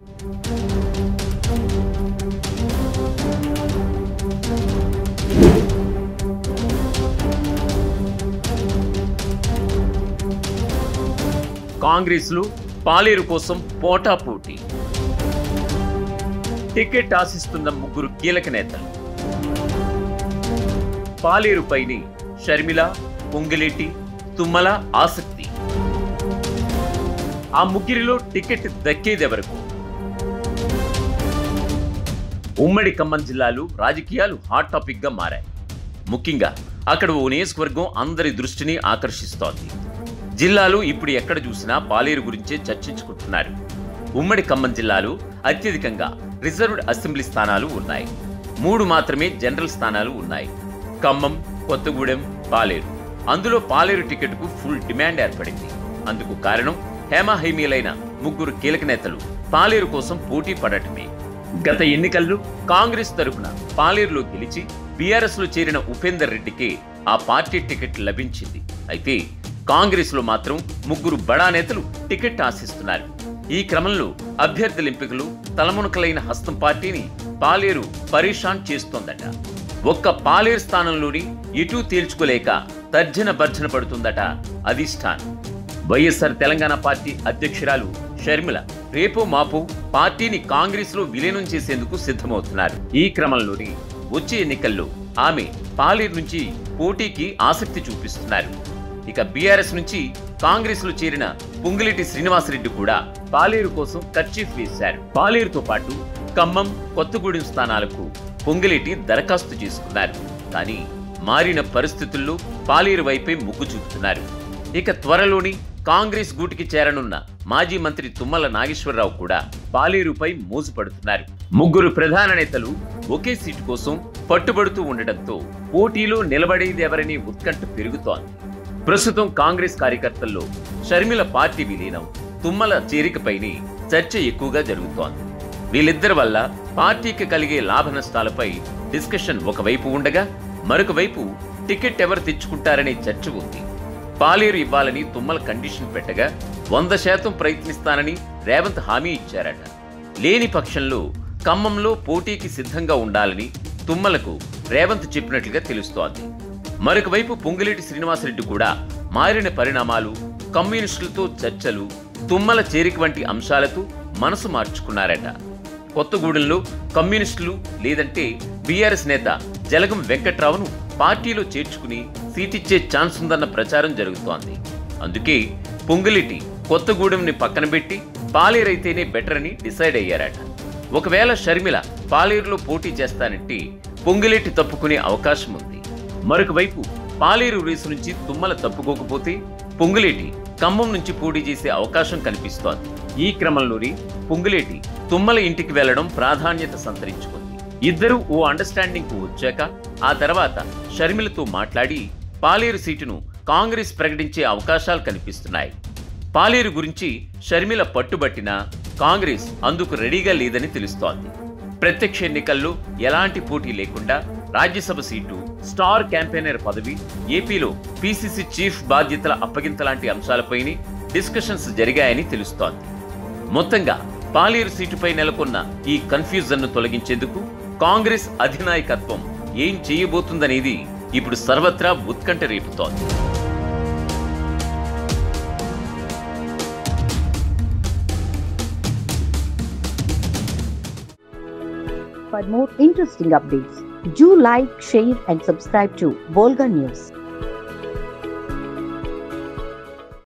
కాంగ్రెస్లో పాలేరు కోసం పోటాపోటీ టికెట్ ఆశిస్తున్న ముగ్గురు కీలక నేతలు పాలేరుపైని షర్మిల పొంగిలేటి తుమ్మల ఆసక్తి ఆ ముగ్గురిలో టికెట్ దక్కేదెవరకు ఉమ్మడి ఖమ్మం జిల్లాలో రాజకీయాలు హాట్ టాపిక్ గా మారాయి ముఖ్యంగా అక్కడ ఓ నియోజకవర్గం అందరి దృష్టిని ఆకర్షిస్తోంది జిల్లాలో ఇప్పుడు ఎక్కడ చూసినా పాలేరు గురించే చర్చించుకుంటున్నారు ఉమ్మడి ఖమ్మం జిల్లాలో అత్యధికంగా రిజర్వ్డ్ అసెంబ్లీ స్థానాలు ఉన్నాయి మూడు మాత్రమే జనరల్ స్థానాలు ఉన్నాయి ఖమ్మం కొత్తగూడెం పాలేరు అందులో పాలేరు టికెట్కు ఫుల్ డిమాండ్ ఏర్పడింది అందుకు కారణం హేమాహైమీలైన ముగ్గురు కీలక నేతలు పాలేరు కోసం పోటీ పడటమే గత ఎన్నికల్లో కాంగ్రెస్ తరపున పాలేరులో గెలిచి బీఆర్ఎస్ లో చేరిన ఉపేందర్ రెడ్డికి ఆ పార్టీ టికెట్ లభించింది అయితే కాంగ్రెస్ లో మాత్రం ముగ్గురు బడా నేతలు టికెట్ ఆశిస్తున్నారు ఈ క్రమంలో అభ్యర్థుల ఎంపికలు తలమునకలైన హస్తం పార్టీని పాలేరు పరేషాన్ చేస్తోందట ఒక్క పాలేరు స్థానంలోని ఇటూ తేల్చుకోలేక తర్జన భర్జన పడుతుందట అధిష్టానం వైఎస్ఆర్ తెలంగాణ పార్టీ అధ్యక్షురాలు షర్మిల రేపో మాపో పార్టీని కాంగ్రెస్ లో విలీనం చేసేందుకు సిద్ధమవుతున్నారు ఈ క్రమంలోనే వచ్చే ఎన్నికల్లో ఆమె పాలేరు నుంచి పోటీకి ఆసక్తి చూపిస్తున్నారు ఇక బీఆర్ఎస్ నుంచి కాంగ్రెస్ లో చేరిన పొంగిరెడ్డి శ్రీనివాసరెడ్డి కూడా పాలేరు కోసం కర్చీఫ్ వేశారు పాలేరుతో పాటు ఖమ్మం కొత్తగూడెం స్థానాలకు పొంగిరెడ్డి దరఖాస్తు చేసుకున్నారు కానీ మారిన పరిస్థితుల్లో పాలేరు వైపే మొగ్గు చూపుతున్నారు ఇక త్వరలోని కాంగ్రెస్ గూటికి చేరనున్న మాజీ మంత్రి తుమ్మల నాగేశ్వరరావు కూడా పాలేరుపై మోజుపడుతున్నారు ముగ్గురు ప్రధాన నేతలు ఒకే సీటు కోసం పట్టుబడుతూ ఉండటంతో పోటీలో నిలబడేది ఎవరనే ఉత్కంఠ పెరుగుతోంది ప్రస్తుతం కాంగ్రెస్ కార్యకర్తల్లో షర్మిల పార్టీ విలీనం తుమ్మల చేరికపైనే చర్చ ఎక్కువగా జరుగుతోంది వీళ్ళిద్దరి వల్ల పార్టీకి కలిగే లాభ నష్టాలపై డిస్కషన్ ఒకవైపు ఉండగా మరొక వైపు టికెట్ ఎవరు తెచ్చుకుంటారనే చర్చ ఉంది పాలేరు ఇవ్వాలని తుమ్మల కండిషన్ పెట్టగా వంద శాతం ప్రయత్నిస్తానని రేవంత్ హామీ ఇచ్చారట లేని పక్షంలో ఖమ్మంలో పోటీకి సిద్ధంగా ఉండాలని తుమ్మలకు రేవంత్ చెప్పినట్లుగా తెలుస్తోంది మరొక వైపు పొంగిలేటి శ్రీనివాసరెడ్డి కూడా మారిన పరిణామాలు కమ్యూనిస్టులతో చర్చలు తుమ్మల చేరిక వంటి అంశాలతో మనసు మార్చుకున్నారట కొత్తగూడెంలో కమ్యూనిస్టులు లేదంటే బీఆర్ఎస్ నేత జలగం వెంకట్రావును పార్టీలో చేర్చుకుని సీటిచ్చే ఛాన్స్ ఉందన్న ప్రచారం జరుగుతోంది అందుకే పొంగులిటి కొత్తగూడెంని పక్కన పెట్టి పాలేరైతేనే బెటర్ అని డిసైడ్ అయ్యారట ఒకవేళ షర్మిల పాలేరులో పోటీ చేస్తానంటే పొంగులేటి తప్పుకునే అవకాశం ఉంది మరొక వైపు పాలేరు రేసు నుంచి తుమ్మల తప్పుకోకపోతే పొంగులేటి ఖమ్మం నుంచి పోటీ చేసే అవకాశం కనిపిస్తోంది ఈ క్రమంలోనే పొంగులేటి తుమ్మల ఇంటికి వెళ్లడం ప్రాధాన్యత సంతరించుకుంది ఇద్దరూ ఓ అండర్స్టాండింగ్ కు వచ్చాక ఆ తర్వాత షర్మిలతో మాట్లాడి పాలేరు సీటును కాంగ్రెస్ ప్రకటించే అవకాశాలు కనిపిస్తున్నాయి పాలేరు గురించి షర్మిల పట్టుబట్టినా కాంగ్రెస్ అందుకు రెడీగా లేదని తెలుస్తోంది ప్రత్యక్ష ఎన్నికల్లో ఎలాంటి పోటీ లేకుండా రాజ్యసభ సీటు స్టార్ క్యాంపెయినర్ పదవి ఏపీలో పీసీసీ చీఫ్ బాధ్యతల అప్పగింత లాంటి అంశాలపైనే డిస్కషన్స్ జరిగాయని తెలుస్తోంది మొత్తంగా పాలేరు సీటుపై నెలకొన్న ఈ కన్ఫ్యూజన్ను తొలగించేందుకు కాంగ్రెస్ అధినాయకత్వం ఏం చేయబోతుందనేది ఇప్పుడు సర్వత్రా ఉత్కంఠ రేపుతోంది For more interesting updates, do like, share, and subscribe to Volga News.